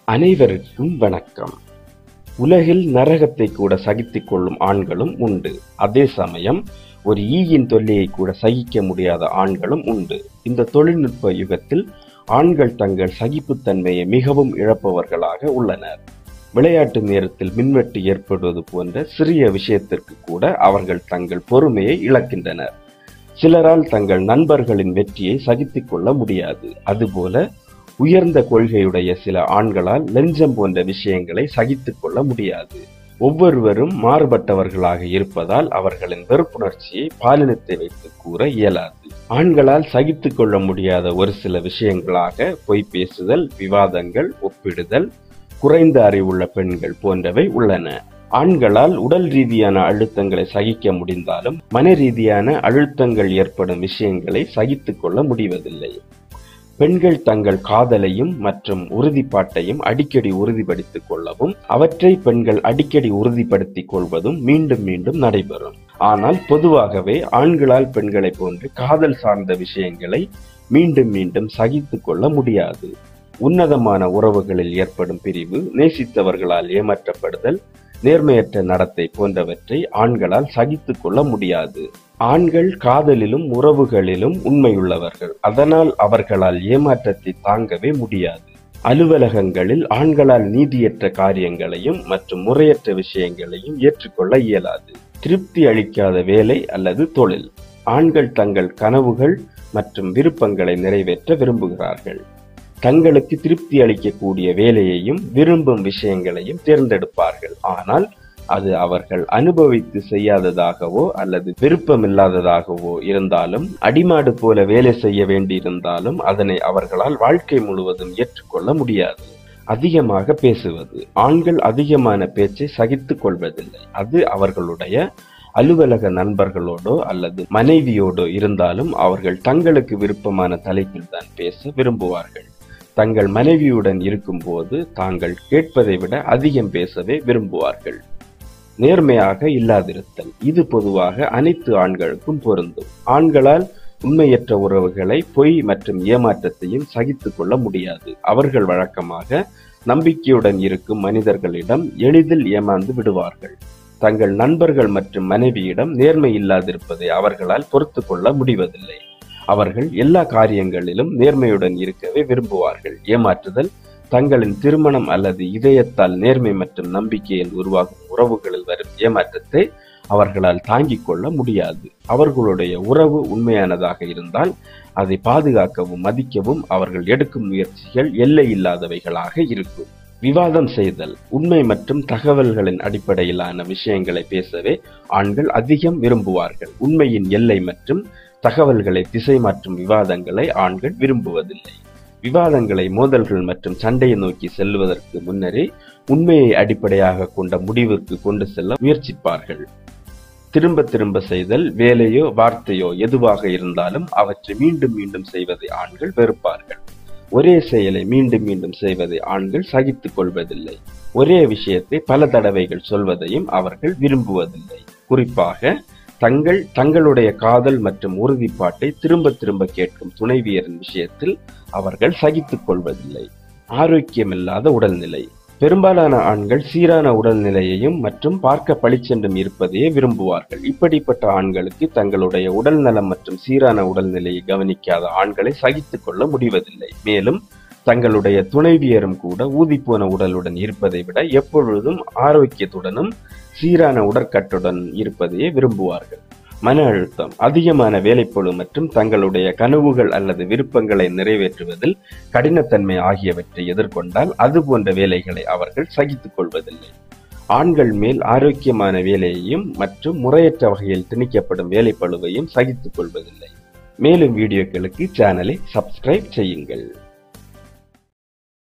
அனைவருக்கும் வணக்கம் உலகில் நரகத்தை கூட சகித்துக் கொள்ளும் ஆண்களும் உண்டு அதே சமயம் ஒரு ஈயின் தொல்லையை கூட சகிக்க முடியாத ஆண்களும் உண்டு இந்த தொழில்நுட்ப யுகத்தில் ஆண்கள் தங்கள் சகிப்புத்தன்மையை மிகவும் இழப்பவர்களாக உள்ளனர் விளையாட்டு நேரத்தில் மின்வெட்டு ஏற்படுவது போன்ற சிறிய விஷயத்திற்கு கூட அவர்கள் தங்கள் பொறுமையை இழக்கின்றனர் சிலரால் தங்கள் நண்பர்களின் வெற்றியை சகித்துக் கொள்ள முடியாது அதுபோல உயர்ந்த கொள்கையுடைய சில ஆண்களால் லஞ்சம் போன்ற விஷயங்களை சகித்துக் கொள்ள முடியாது ஒவ்வொருவரும் மாறுபட்டவர்களாக இருப்பதால் அவர்களின் வெறுப்புணர்ச்சியை பாலினத்தை வைத்து கூற இயலாது ஆண்களால் சகித்துக் கொள்ள முடியாத ஒரு சில விஷயங்களாக பொய் பேசுதல் விவாதங்கள் ஒப்பிடுதல் குறைந்த அறிவுள்ள பெண்கள் போன்றவை உள்ளன ஆண்களால் உடல் ரீதியான அழுத்தங்களை சகிக்க முடிந்தாலும் மன ரீதியான அழுத்தங்கள் ஏற்படும் விஷயங்களை சகித்துக் கொள்ள முடிவதில்லை பெண்கள் தங்கள் காதலையும் மற்றும் உறுதிப்பாட்டையும் அடிக்கடி உறுதிப்படுத்திக் கொள்ளவும் அவற்றை பெண்கள் அடிக்கடி உறுதிப்படுத்திக் கொள்வதும் மீண்டும் மீண்டும் நடைபெறும் ஆனால் பொதுவாகவே ஆண்களால் பெண்களை போன்று காதல் சார்ந்த விஷயங்களை மீண்டும் மீண்டும் சகித்துக் கொள்ள முடியாது உன்னதமான உறவுகளில் ஏற்படும் பிரிவு நேசித்தவர்களால் ஏமாற்றப்படுதல் நேர்மையற்ற நடத்தை போன்றவற்றை ஆண்களால் சகித்துக் கொள்ள முடியாது ஆண்கள் காதலிலும் உறவுகளிலும் உண்மையுள்ளவர்கள் அதனால் அவர்களால் ஏமாற்றத்தை தாங்கவே முடியாது அலுவலகங்களில் ஆண்களால் நீதியற்ற காரியங்களையும் மற்றும் முறையற்ற விஷயங்களையும் ஏற்றுக்கொள்ள இயலாது திருப்தி அளிக்காத வேலை அல்லது தொழில் ஆண்கள் தங்கள் கனவுகள் மற்றும் விருப்பங்களை நிறைவேற்ற விரும்புகிறார்கள் தங்களுக்கு திருப்தி அளிக்கக்கூடிய வேலையையும் விரும்பும் விஷயங்களையும் தேர்ந்தெடுப்பார்கள் ஆனால் அது அவர்கள் அனுபவித்து செய்யாததாகவோ அல்லது விருப்பமில்லாததாகவோ இருந்தாலும் அடிமாடு போல வேலை செய்ய வேண்டியிருந்தாலும் அதனை அவர்களால் வாழ்க்கை முழுவதும் ஏற்றுக்கொள்ள முடியாது அதிகமாக பேசுவது ஆண்கள் அதிகமான பேச்சை சகித்துக் கொள்வதில்லை அது அவர்களுடைய அலுவலக நண்பர்களோடோ அல்லது மனைவியோடோ இருந்தாலும் அவர்கள் தங்களுக்கு விருப்பமான தலைப்பில் தான் பேச விரும்புவார்கள் தங்கள் மனைவியுடன் இருக்கும்போது தாங்கள் கேட்பதை விட அதிகம் பேசவே விரும்புவார்கள் நேர்மையாக இல்லாதிருத்தல் இது பொதுவாக அனைத்து ஆண்களுக்கும் பொருந்தும் ஆண்களால் உண்மையற்ற உறவுகளை பொய் மற்றும் ஏமாற்றத்தையும் சகித்துக் கொள்ள முடியாது அவர்கள் வழக்கமாக நம்பிக்கையுடன் இருக்கும் மனிதர்களிடம் எளிதில் ஏமாந்து விடுவார்கள் தங்கள் நண்பர்கள் மற்றும் மனைவியிடம் நேர்மை இல்லாதிருப்பதை அவர்களால் பொறுத்து கொள்ள முடிவதில்லை அவர்கள் எல்லா காரியங்களிலும் நேர்மையுடன் இருக்கவே விரும்புவார்கள் ஏமாற்றுதல் தங்களின் திருமணம் அல்லது இதயத்தால் நேர்மை மற்றும் நம்பிக்கையில் உருவாகும் உறவுகளில் வரும் ஏமாற்றத்தை அவர்களால் தாங்கிக் கொள்ள முடியாது அவர்களுடைய உறவு உண்மையானதாக இருந்தால் அதை பாதுகாக்கவும் மதிக்கவும் அவர்கள் எடுக்கும் முயற்சிகள் எல்லை இல்லாதவைகளாக இருக்கும் விவாதம் செய்தல் உண்மை மற்றும் தகவல்களின் அடிப்படையிலான விஷயங்களை பேசவே ஆண்கள் அதிகம் விரும்புவார்கள் உண்மையின் எல்லை மற்றும் தகவல்களை திசை மாற்றும் விவாதங்களை ஆண்கள் விரும்புவதில்லை விவாதங்களை மோதல்கள் மற்றும் சண்டையை நோக்கி செல்வதற்கு முன்னரே உண்மையை அடிப்படையாக கொண்ட முடிவிற்கு கொண்டு செல்ல முயற்சிப்பார்கள் திரும்ப திரும்ப செய்தல் வேலையோ வார்த்தையோ எதுவாக இருந்தாலும் அவற்றை மீண்டும் மீண்டும் செய்வதை ஆண்கள் வெறுப்பார்கள் ஒரே செயலை மீண்டும் மீண்டும் செய்வதை ஆண்கள் சகித்துக் கொள்வதில்லை ஒரே விஷயத்தை பல தடவைகள் சொல்வதையும் அவர்கள் விரும்புவதில்லை குறிப்பாக தங்கள் தங்களுடைய காதல் மற்றும் உறுதிப்பாட்டை திரும்ப திரும்ப கேட்கும் துணைவியரின் விஷயத்தில் அவர்கள் சகித்துக் கொள்வதில்லை ஆரோக்கியமில்லாத உடல்நிலை பெரும்பாலான ஆண்கள் சீரான உடல்நிலையையும் மற்றும் பார்க்க பளிச்சென்றும் இருப்பதையே விரும்புவார்கள் இப்படிப்பட்ட ஆண்களுக்கு தங்களுடைய உடல் நலம் மற்றும் சீரான உடல்நிலையை கவனிக்காத ஆண்களை சகித்துக் கொள்ள முடிவதில்லை மேலும் தங்களுடைய துணைவியரும் கூட ஊதிப்போன உடலுடன் இருப்பதை விட எப்பொழுதும் ஆரோக்கியத்துடனும் சீரான உடற்கட்டுடன் இருப்பதையே விரும்புவார்கள் மன அழுத்தம் அதிகமான வேலைப்பொழு மற்றும் தங்களுடைய கனவுகள் அல்லது விருப்பங்களை நிறைவேற்றுவதில் கடினத்தன்மை ஆகியவற்றை எதிர்கொண்டால் அது போன்ற வேலைகளை அவர்கள் சகித்துக் கொள்வதில்லை ஆண்கள் மேல் ஆரோக்கியமான வேலையையும் மற்றும் முறையற்ற வகையில் திணிக்கப்படும் வேலைப்பழுவையும் சகித்துக் கொள்வதில்லை மேலும் வீடியோக்களுக்கு சேனலை சப்ஸ்கிரைப் செய்யுங்கள்